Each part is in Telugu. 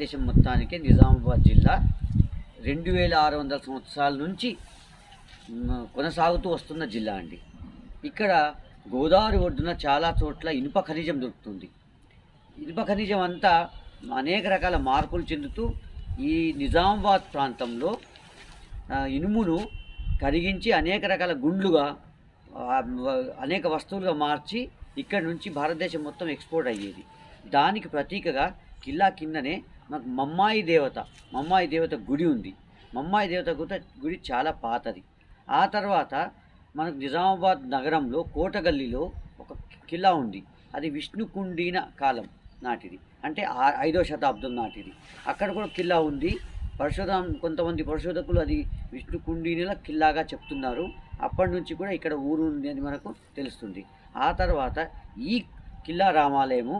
భారతదేశం మొత్తానికి నిజామాబాద్ జిల్లా రెండు వేల ఆరు వందల సంవత్సరాల నుంచి మ్, కొనసాగుతూ వస్తున్న జిల్లా అండి ఇక్కడ గోదావరి ఒడ్డున చాలా చోట్ల ఇనుప ఖనిజం దొరుకుతుంది ఇనుప ఖనిజం అంతా అనేక రకాల మార్పులు చెందుతూ ఈ నిజామాబాద్ ప్రాంతంలో ఆ, ఇనుమును కరిగించి అనేక రకాల గుండ్లుగా ఆ, వ- అనేక వస్తువులుగా మార్చి ఇక్కడ నుంచి భారతదేశం మొత్తం ఎక్స్పోర్ట్ అయ్యేది దానికి ప్రతీకగా కిల్లా కిందనే మనకు మమ్మాయి దేవత మమ్మాయి దేవత గుడి ఉంది మమ్మాయి దేవత గుట గుడి చాలా పాతది ఆ తర్వాత మనకు నిజామాబాద్ నగరంలో కోటగల్లీలో ఒక కిల్లా ఉంది అది విష్ణుకుండీన కాలం నాటిది అంటే ఆ- ఐదో శతాబ్దం నాటిది అక్కడ కూడా కిల్లా ఉంది పరిశోధన కొంతమంది పరిశోధకులు అది విష్ణుకుండీనిల కిల్లాగా చెప్తున్నారు అప్పటి నుంచి కూడా ఇక్కడ ఊరు ఉంది అని మనకు తెలుస్తుంది ఆ తర్వాత ఈ కిల్లా రామాలయము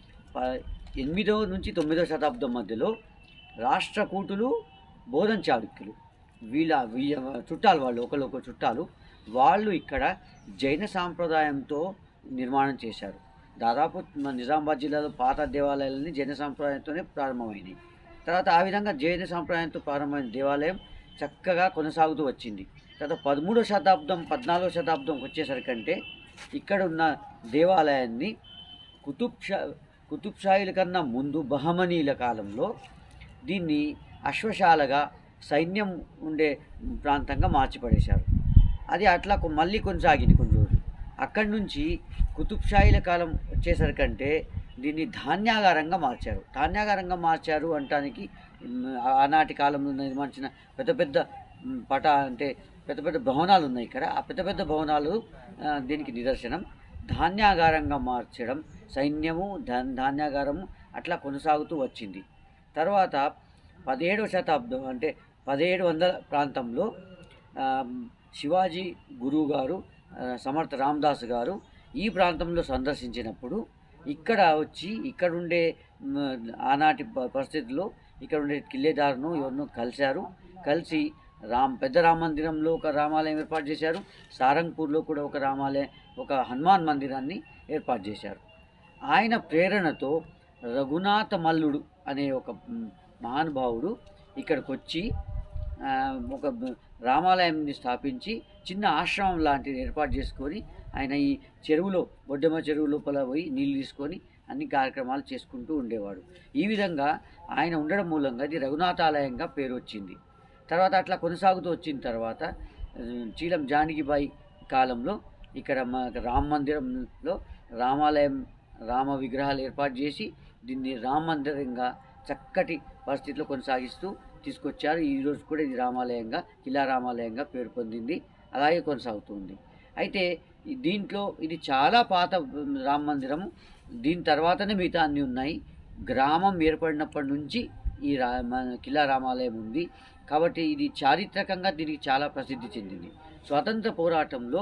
ప- ఎనిమిదవ నుంచి తొమ్మిదవ శతాబ్దం మధ్యలో రాష్ట్రకూటులు బోధన్ చాళుక్యులు వీళ్ళ వీళ్ళ చుట్టాలు వాళ్ళు ఒకళ్ళొక చుట్టాలు వాళ్ళు ఇక్కడ జైన సాంప్రదాయంతో నిర్మాణం చేశారు దాదాపు మన నిజామాబాద్ జిల్లాలో పాత దేవాలయాలన్నీ జైన సాంప్రదాయంతోనే ప్రారంభమైనవి తర్వాత ఆ విధంగా జైన సాంప్రదాయంతో ప్రారంభమైన దేవాలయం చక్కగా కొనసాగుతూ వచ్చింది తర్వాత పదమూడవ శతాబ్దం పద్నాలుగో శతాబ్దం వచ్చేసరికంటే ఇక్కడ ఉన్న దేవాలయాన్ని కుతుబ్ షా కుతుబ్ షాయిల కన్నా ముందు బహమనీల కాలంలో దీన్ని అశ్వశాలగా సైన్యం ఉండే ప్రాంతంగా మార్చిపడేశారు అది అట్లా కొ- మళ్ళీ కొనసాగింది కొన్ని రోజులు అక్కడి నుంచి కుతుబ్ షాయిల కాలం వచ్చేసరికంటే దీన్ని ధాన్యాగారంగా మార్చారు ధాన్యాగారంగా మార్చారు అంటానికి మ్, ఆనాటి కాలంలో నిర్మించిన పెద్ద పెద్ద మ్, పట అంటే పెద్ద పెద్ద భవనాలు ఉన్నాయి ఇక్కడ ఆ పెద్ద పెద్ద భవనాలు ఆ, దీనికి నిదర్శనం ధాన్యాగారంగా మార్చడం సైన్యము ధన్ ధాన్యాగారము అట్లా కొనసాగుతూ వచ్చింది తర్వాత పదిహేడవ శతాబ్దం అంటే పదిహేడు వందల ప్రాంతంలో ఆ, శివాజీ గురువు గారు ఆ, సమర్థ రామదాస్ గారు ఈ ప్రాంతంలో సందర్శించినప్పుడు ఇక్కడ వచ్చి ఇక్కడ ఉండే మ్, ఆనాటి ప- పరిస్థితుల్లో ఇక్కడ ఉండే కిల్లేదారును ఎవరినో కలిశారు కలిసి రామ్ పెద్ద రామ మందిరంలో ఒక రామాలయం ఏర్పాటు చేశారు సారంగపూర్లో కూడా ఒక రామాలయం ఒక హనుమాన్ మందిరాన్ని ఏర్పాటు చేశారు ఆయన ప్రేరణతో రఘునాథ మల్లుడు అనే ఒక మ్, మహానుభావుడు ఇక్కడికి వచ్చి ఆ, ఒక బ- రామాలయాన్ని స్థాపించి చిన్న ఆశ్రమం లాంటిది ఏర్పాటు చేసుకొని ఆయన ఈ చెరువులో బొడ్డమ్మ చెరువు లోపల పోయి నీళ్ళు తీసుకొని అన్ని కార్యక్రమాలు చేసుకుంటూ ఉండేవాడు ఈ విధంగా ఆయన ఉండడం మూలంగా ఇది రఘునాథాలయంగా పేరు వచ్చింది తర్వాత అట్లా కొనసాగుతూ వచ్చిన తర్వాత ఆ, చీలం జానకిబాయి కాలంలో ఇక్కడ మన రామ మందిరంలో రామాలయం రామ విగ్రహాలు ఏర్పాటు చేసి దీన్ని రామ మందిరంగా చక్కటి పరిస్థితిలో కొనసాగిస్తూ తీసుకొచ్చారు ఈ రోజు కూడా ఇది రామాలయంగా కిలా రామాలయంగా పేరు పొందింది అలాగే కొనసాగుతుంది అయితే ఈ దీంట్లో ఇది చాలా పాత ఉమ్, రామ మందిరము దీని తర్వాతనే మిగతా అన్నీ ఉన్నాయి గ్రామం ఏర్పడినప్పటి నుంచి ఈ రా మన కిలా రామాలయం ఉంది కాబట్టి ఇది చారిత్రకంగా దీనికి చాలా ప్రసిద్ధి చెందింది స్వాతంత్ర పోరాటంలో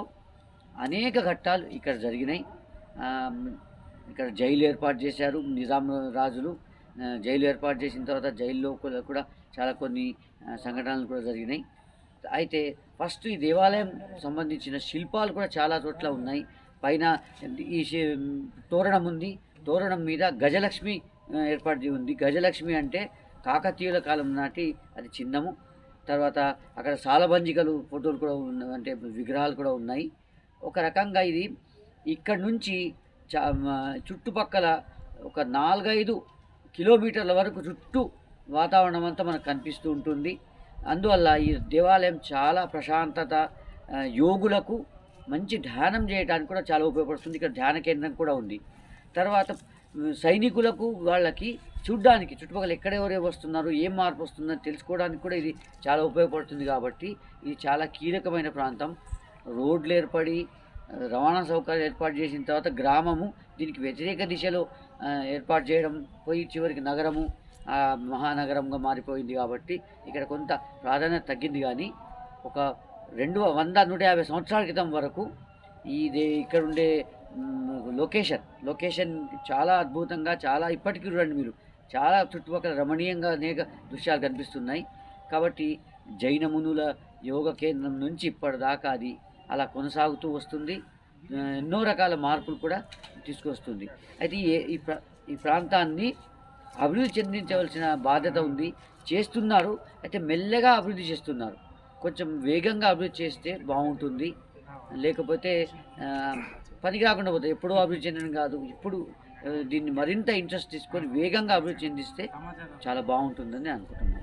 అనేక ఘట్టాలు ఇక్కడ జరిగినాయి ఆ, ఇక్కడ జైలు ఏర్పాటు చేశారు నిజాం రాజులు ఆ, జైలు ఏర్పాటు చేసిన తర్వాత జైల్లో కూడా కూడా చాలా కొన్ని ఆ, సంఘటనలు కూడా జరిగినాయి అయితే ఫస్ట్ ఈ దేవాలయం సంబంధించిన శిల్పాలు కూడా చాలా చోట్ల ఉన్నాయి పైన ఈ శి- తోరణం ఉంది తోరణం మీద గజలక్ష్మి ఆ, ఏర్పాటు చేసి ఉంది గజలక్ష్మి అంటే కాకతీయుల కాలం నాటి అది చిన్నము తర్వాత అక్కడ సాలబంజికలు ఫోటోలు కూడా ఉన్న అంటే విగ్రహాలు కూడా ఉన్నాయి ఒక రకంగా ఇది ఇక్కడ నుంచి చా మ- చుట్టుపక్కల ఒక నాలుగైదు కిలోమీటర్ల వరకు చుట్టూ వాతావరణం అంతా మనకు కనిపిస్తూ ఉంటుంది అందువల్ల ఈ దేవాలయం చాలా ప్రశాంతత ఆ, యోగులకు మంచి ధ్యానం చేయడానికి కూడా చాలా ఉపయోగపడుతుంది ఇక్కడ ధ్యాన కేంద్రం కూడా ఉంది తర్వాత ఉమ్, సైనికులకు వాళ్ళకి చూడ్డానికి చుట్టుపక్కల ఎక్కడెవరే వస్తున్నారు ఏం మార్పు వస్తుందని తెలుసుకోవడానికి కూడా ఇది చాలా ఉపయోగపడుతుంది కాబట్టి ఇది చాలా కీలకమైన ప్రాంతం రోడ్లు ఏర్పడి ఆ, రవాణా సౌకర్యం ఏర్పాటు చేసిన తర్వాత గ్రామము దీనికి వ్యతిరేక దిశలో ఆ, ఏర్పాటు చేయడం పోయి చివరికి నగరము ఆ, మహానగరంగా మారిపోయింది కాబట్టి ఇక్కడ కొంత ప్రాధాన్యత తగ్గింది కానీ ఒక రెండు వంద నూట యాభై సంవత్సరాల క్రితం వరకు ఇది ఇక్కడ ఉండే మ్, లొకేషన్ లొకేషన్ చాలా అద్భుతంగా చాలా ఇప్పటికీ చూడండి మీరు చాలా చుట్టుపక్కల రమణీయంగా అనేక దృశ్యాలు కనిపిస్తున్నాయి కాబట్టి జైన మునుల యోగ కేంద్రం నుంచి ఇప్పటిదాకా అది అలా కొనసాగుతూ వస్తుంది ఆ, ఎన్నో రకాల మార్పులు కూడా తీసుకొస్తుంది అయితే ఈ ఈ ప్ర ఈ ప్రాంతాన్ని అభివృద్ధి చెందించవలసిన బాధ్యత ఉంది చేస్తున్నారు అయితే మెల్లగా అభివృద్ధి చేస్తున్నారు కొంచెం వేగంగా అభివృద్ధి చేస్తే బాగుంటుంది లేకపోతే ఆ, పని కాకుండా పోతుంది ఎప్పుడూ అభివృద్ధి చెందడం కాదు ఇప్పుడు ఆ, దీన్ని మరింత ఇంట్రెస్ట్ తీసుకొని వేగంగా అభివృద్ధి చెందిస్తే చాలా బాగుంటుందని అనుకుంటున్నాను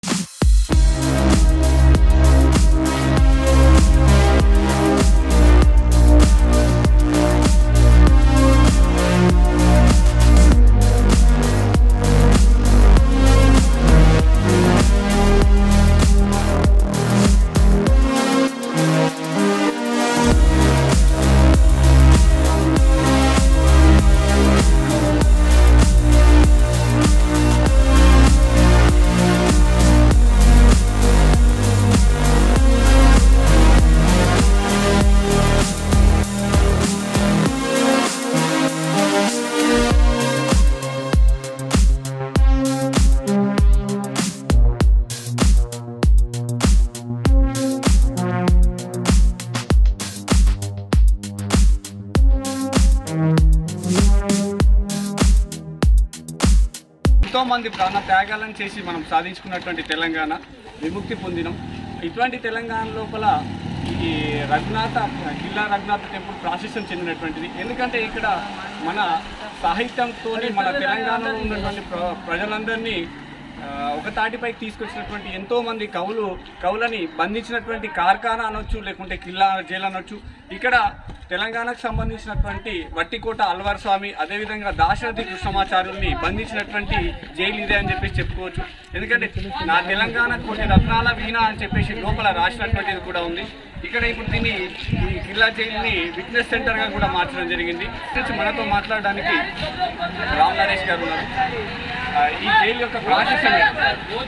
ఎంతో మంది ప్రాణ త్యాగాలను చేసి మనం సాధించుకున్నటువంటి తెలంగాణ విముక్తి పొందినం ఇటువంటి తెలంగాణ లోపల ఈ రఘునాథ కిల్లా రఘునాథ టెంపుల్ ప్రాశస్యం చెందినటువంటిది ఎందుకంటే ఇక్కడ మన సాహిత్యంతో మన తెలంగాణలో ఉన్నటువంటి ప్ర ప్రజలందరినీ ఆ, ఒక తాటిపైకి తీసుకొచ్చినటువంటి ఎంతో మంది కవులు కవులని బంధించినటువంటి కార్ఖానా అనొచ్చు లేకుంటే కిల్లా జైలు అనొచ్చు ఇక్కడ తెలంగాణకు సంబంధించినటువంటి వట్టికోట అల్వార్ స్వామి అదేవిధంగా దాశరథి కృష్ణమాచార్యుల్ని బంధించినటువంటి జైలు ఇదే అని చెప్పేసి చెప్పుకోవచ్చు ఎందుకంటే నా తెలంగాణ కొన్ని రత్నాల వీణ అని చెప్పేసి లోపల రాసినటువంటిది కూడా ఉంది ఇక్కడ ఇప్పుడు దీన్ని ఈ కిల్లా జైలుని ఫిట్నెస్ సెంటర్గా కూడా మార్చడం జరిగింది గురించి మనతో మాట్లాడడానికి రామ్ నరేష్ గారు ఉన్నారు ఆ, ఈ జైలు యొక్క ప్రాశస్యం ఏంటి?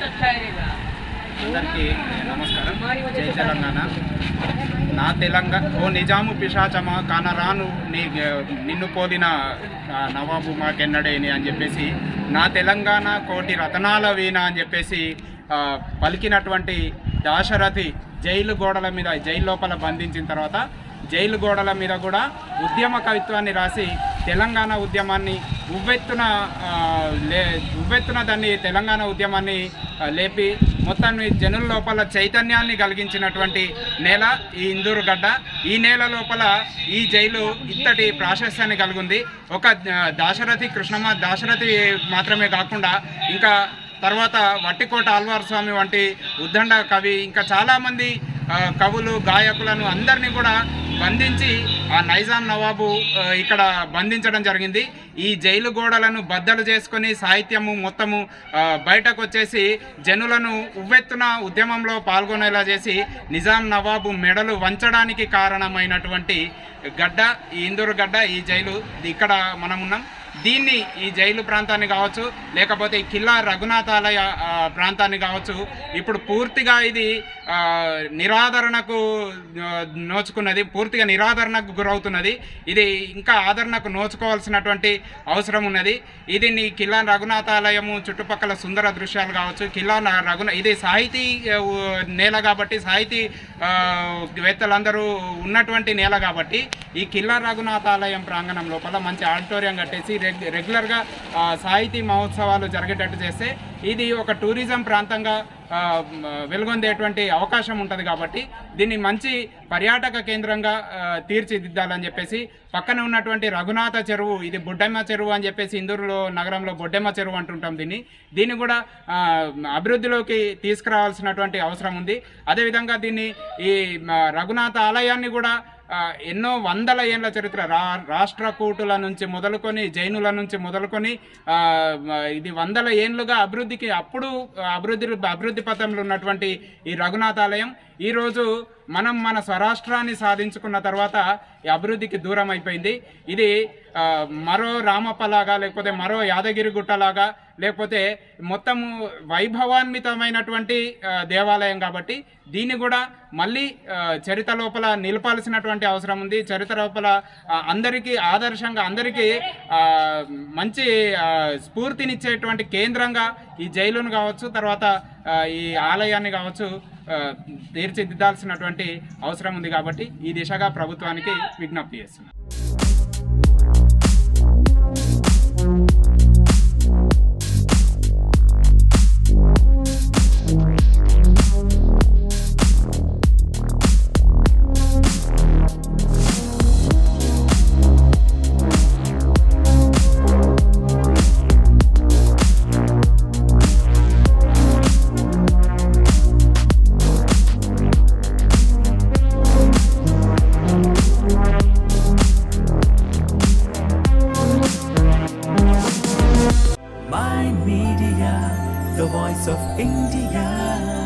అందరికీ నమస్కారం జై తెలంగాణ నా తెలంగాణ ఓ నిజాము పిశాచమా కానరాను నీ నిన్ను పోలిన ఆ, నవాబు మాకెన్నడేని అని చెప్పేసి నా తెలంగాణ కోటి రతనాల వీణ అని చెప్పేసి ఆ, పలికినటువంటి దాశరథి జైలు గోడల మీద జైలు లోపల బంధించిన తర్వాత జైలు గోడల మీద కూడా ఉద్యమ కవిత్వాన్ని రాసి తెలంగాణ ఉద్యమాన్ని ఉవ్వెత్తున ఆ, లే ఉవ్వెత్తున దాన్ని తెలంగాణ ఉద్యమాన్ని ఆ, లేపి మొత్తాన్ని జనుల లోపల చైతన్యాన్ని కలిగించినటువంటి నేల ఈ ఇందూరు గడ్డ ఈ నేల లోపల ఈ జైలు ఇంతటి ప్రాశస్యాన్ని కలిగింది ఒక ఆ, దాశరథి కృష్ణమ దాశరథి మాత్రమే కాకుండా ఇంకా తర్వాత వట్టికోట ఆల్వార్ స్వామి వంటి ఉద్దండ కవి ఇంకా చాలామంది ఆ, కవులు గాయకులను అందరినీ కూడా బంధించి ఆ నైజాం నవాబు ఆ, ఇక్కడ బంధించడం జరిగింది ఈ జైలు గోడలను బద్దలు చేసుకొని సాహిత్యము మొత్తము ఆ, బయటకు వచ్చేసి జనులను ఉవ్వెత్తున ఉద్యమంలో పాల్గొనేలా చేసి నిజాం నవాబు మెడలు వంచడానికి కారణమైనటువంటి గడ్డ ఈ ఇందూరు గడ్డ ఈ జైలు ఇక్కడ మనం ఉన్నాం దీన్ని ఈ జైలు ప్రాంతాన్ని కావచ్చు లేకపోతే ఈ కిల్లా రఘునాథాలయ ఆ, ప్రాంతాన్ని కావచ్చు ఇప్పుడు పూర్తిగా ఇది ఆ, నిరాదరణకు ఆ, నోచుకున్నది పూర్తిగా నిరాదరణకు గురవుతున్నది ఇది ఇంకా ఆదరణకు నోచుకోవాల్సినటువంటి అవసరం ఉన్నది ఇది నీ కిల్లా రఘునాథాలయము చుట్టుపక్కల సుందర దృశ్యాలు కావచ్చు కిల్లా న- రఘున ఇది సాహితీ ఆ, ఊ- నేల కాబట్టి సాహితీ ఆ, వేత్తలందరూ ఉన్నటువంటి నేల కాబట్టి ఈ కిల్లా రఘునాథాలయం ప్రాంగణం లోపల మంచి ఆడిటోరియం కట్టేసి రెగ్ రెగ్యులర్గా ఆ, సాహితీ మహోత్సవాలు జరిగేటట్టు చేస్తే ఇది ఒక టూరిజం ప్రాంతంగా ఆ, మ, వెలుగొందేటువంటి అవకాశం ఉంటుంది కాబట్టి దీన్ని మంచి పర్యాటక కేంద్రంగా ఆ, తీర్చిదిద్దాలని చెప్పేసి పక్కన ఉన్నటువంటి రఘునాథ చెరువు ఇది బొడ్డెమ్మ చెరువు అని చెప్పేసి ఇందూరులో నగరంలో బొడ్డెమ్మ చెరువు అంటుంటాం దీన్ని దీన్ని కూడా ఆ, అభివృద్ధిలోకి తీసుకురావాల్సినటువంటి అవసరం ఉంది అదేవిధంగా దీన్ని ఈ మ, రఘునాథ ఆలయాన్ని కూడా ఆ, ఎన్నో వందల ఏళ్ళ చరిత్ర రా రాష్ట్రకూటుల నుంచి మొదలుకొని జైనుల నుంచి మొదలుకొని ఆ, మ, ఇది వందల ఏళ్ళుగా అభివృద్ధికి అప్పుడు అభివృద్ధి అభివృద్ధి పథంలో ఉన్నటువంటి ఈ రఘునాథ ఆలయం ఈరోజు మనం మన స్వరాష్ట్రాన్ని సాధించుకున్న తర్వాత ఈ అభివృద్ధికి దూరం అయిపోయింది ఇది ఆ, మరో రామప్పలాగా లేకపోతే మరో యాదగిరి గుట్టలాగా లేకపోతే మొత్తము వైభవాన్వితమైనటువంటి ఆ, దేవాలయం కాబట్టి దీన్ని కూడా మళ్ళీ ఆ, చరిత్ర లోపల నిలపాల్సినటువంటి అవసరం ఉంది చరిత్ర లోపల ఆ, అందరికీ ఆదర్శంగా అందరికీ ఆ, మంచి ఆ, స్ఫూర్తినిచ్చేటువంటి కేంద్రంగా ఈ జైలును కావచ్చు తర్వాత ఆ, ఈ ఆలయాన్ని కావచ్చు ఆ, తీర్చిదిద్దాల్సినటువంటి అవసరం ఉంది కాబట్టి ఈ దిశగా ప్రభుత్వానికి విజ్ఞప్తి చేస్తున్నాం Media, the voice of India.